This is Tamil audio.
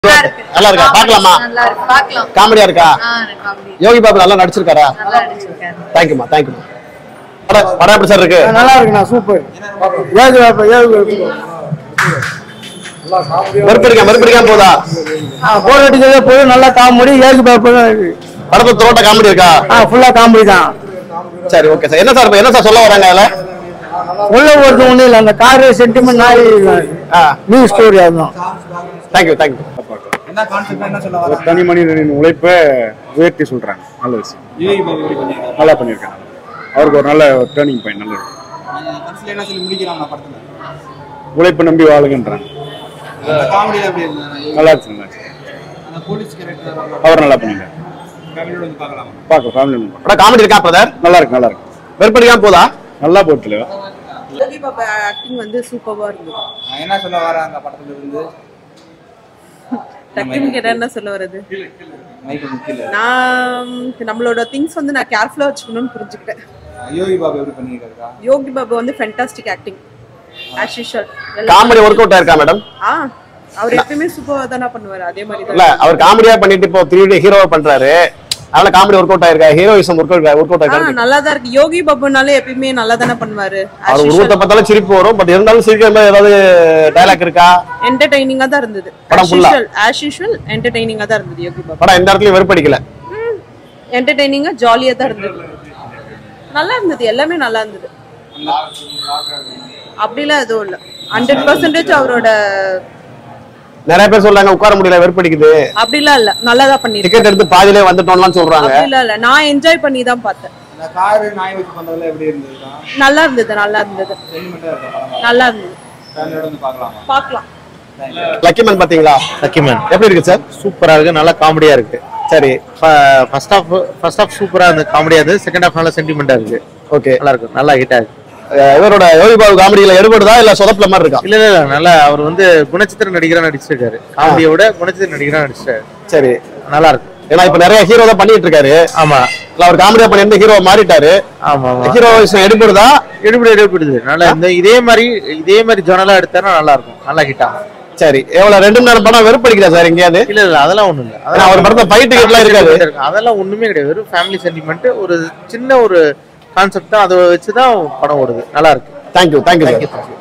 நல்லா இருக்கா பார்க்கலாமா நல்லா இருக்கு பார்க்கலாம் காமெடியா இருக்கா ஆ காமெடி யோகி பாபு நல்லா நடிச்சிருக்காரா நல்லா நடிச்சிருக்காரு தேங்க்யூமா தேங்க்யூமா படம் படம் எப்படி சார் இருக்கு நல்லா இருக்குண்ணா சூப்பர் ஏழு வேப்ப ஏழு வெறுப்பிருக்கேன் வெறுப்பிருக்கேன் போதா போர் அடிக்கிறதே போய் நல்லா காமெடி ஏழு பேப்பர் தான் இருக்கு படத்துல தோட்ட காமெடி இருக்கா ஆ ஃபுல்லா காமெடி தான் சரி ஓகே சார் என்ன சார் இப்ப என்ன சார் சொல்ல வராங்க அதுல உள்ள ஒருத்தர் ஒன்றும் இல்லை அந்த காரு சென்டிமெண்ட் நாய் ஆ நியூ ஸ்டோரி அதுதான் தேங்க்யூ தேங்க்யூ என்ன கான்செப்ட் என்ன சொல்ல ஒரு வராங்க தனி மனிதனின் உழைப்பை உயர்த்தி சொல்றாங்க நல்ல விஷயம் யூஏ பாபு எப்படி பண்ணிருக்காரு நல்லா பண்ணியிருக்காங்க அவருக்கு ஒரு நல்ல டேர்னிங் பாயிண்ட் நல்லது கடைசியில் என்ன சொல்லி முடிக்கிறாங்க படத்துல உழைப்பை நம்பி வாழுங்கன்றாங்க அந்த காமெடியில் எப்படி இருந்தது நல்லா இருக்கு நல்லா இருக்கு அந்த போலீஸ் கேரக்டர் அவர் நல்லா பண்ணியிருக்காரு ஃபேமிலியோட வந்து பார்க்கலாம் பார்க்க ஃபேமிலி படம் காமெடி இருக்கா பிரதர் நல்லா இருக்கு நல்லா இருக்கு வெறுப்பிருக்காம போதா நல்லா போகுது தலைவா யோகி பாபா ஆக்டிங் வந்து சூப்பராக இருந்தது என்ன சொல்ல வராங்க படத்துல இருந்து டக்குன்னு கேட்டா என்ன சொல்ல வருது மைக்கு முக்கிய நான் நம்மளோட திங்ஸ் வந்து நான் கேர்ஃபுல்லாக வச்சுக்கணும்னு புரிஞ்சுக்கிட்டேன் யோகி பாபு எப்படி பண்ணியிருக்காருக்கா யோகி பாபா வந்து fantastic acting as usual comedy work out ஆயிருக்கா மேடம் ஆ அவர் எப்பயுமே சூப்பராக தானே பண்ணுவார் அதே மாதிரி இல்ல தான் அவர் காமெடியா பண்ணிட்டு இப்போ த்ரீ ஹீரோவா பண்றாரு அதனால காமெடி ஒர்க் அவுட் ஆயிருக்கா heroism work out work out ஆ ஆயிருக்கா நல்லா தான் இருக்கு யோகி பாபுனாலே எப்பயுமே நல்லா தானே பண்ணுவாரு அவர் உருவத்தை பார்த்தாலும் சிரிப்பு வரும் பட் இருந்தாலும் சிரிக்கிற மாதிரி ஏதாவது டைலாக் இருக்கா என்டர்டைனிங்காக தான் இருந்தது படம் ஆஸ் full ஆ? யூஷுவல் ஆஸ் யூஷுவல் என்டர்டைனிங்காக தான் இருந்தது யோகி பாபா படம் எந்த இடத்துலயும் வெறுப்படிக்கல என்டர்டைனிங்காக ஜாலியாக தான் இருந்தது நல்லா இருந்தது எல்லாமே நல்லா இருந்தது அப்படிலாம் எதுவும் இல்லை ஹண்ட்ரட் பர்சன்டேஜ் அவரோட நிறைய பேர் சொல்றாங்க உட்கார முடியல வெறுப்படிக்குது அப்படிலாம் இல்ல நல்லா தான் பண்ணிருக்கேன் டிக்கெட் எடுத்து பாதியிலே வந்துட்டோம்லாம் சொல்றாங்க அப்படிலாம் இல்ல நான் என்ஜாய் பண்ணி தான் பார்த்தேன் அந்த காரு நாய் வச்சு பண்றதுல எப்படி இருந்ததுக்கா நல்லா இருந்தது நல்லா இருந்தது சென்டிமெண்டா இருக்கா படம் நல்லா இருந்தது ஃபேமிலியோட வந்து பார்க்கலாமா பார்க்கலாம் லக்கி மேன் பாத்தீங்களா லக்கிமேன் எப்படி இருக்கு சார் சூப்பரா இருக்கு நல்லா காமெடியா இருக்கு சரி ஃபர்ஸ்ட் ஹாஃப் ஃபர்ஸ்ட் ஹாஃப் சூப்பரா இருந்து காமெடியா இருந்து செகண்ட் ஹாஃப் நல்லா சென்டிமெண்டா இருக்கு ஓகே நல்லா இருக்கு நல்லா ஹிட் ஆகுது இவரோட யோகி பாபு காமெடியில எடுபடுதா இல்ல சொதப்பல மாதிரி இருக்கா இல்ல இல்ல இல்ல நல்லா அவர் வந்து குணச்சித்திர நடிகரா நடிச்சிருக்காரு காமெடியை விட குணச்சித்திர நடிகரா நடிச்சிருக்காரு சரி நல்லா இருக்கு ஏன்னா இப்ப நிறைய ஹீரோ தான் பண்ணிட்டு இருக்காரு ஆமா இல்ல அவர் காமெடியா பண்ணி ஹீரோ மாறிட்டாரு ஆமா ஆமா ஹீரோயிசம் எடுபடுதா எடுபடி எடுபடுது நல்லா இந்த இதே மாதிரி இதே மாதிரி ஜொனலா எடுத்தா நல்லா இருக்கும் நல்லா ஹிட் ஆகும் சரி எவ்வளவு ரெண்டு மணி நேரம் படம் வெறுப்படிக்கிறா சார் எங்கேயாவது இல்ல இல்ல அதெல்லாம் ஒண்ணும் இல்ல ஏன்னா அவர் படத்தை ஃபைட் எல்லாம் இருக்காது இருக்கு. அதெல்லாம் ஒண்ணுமே கிடையாது வெறும் ஃபேமிலி சென்டிமெண்ட் ஒரு சின்ன ஒரு கான்செப்ட் தான் அதை வச்சுதான் படம் ஓடுது நல்லா இருக்கு தேங்க்யூ தேங்க்யூ சார் தேங்க்யூ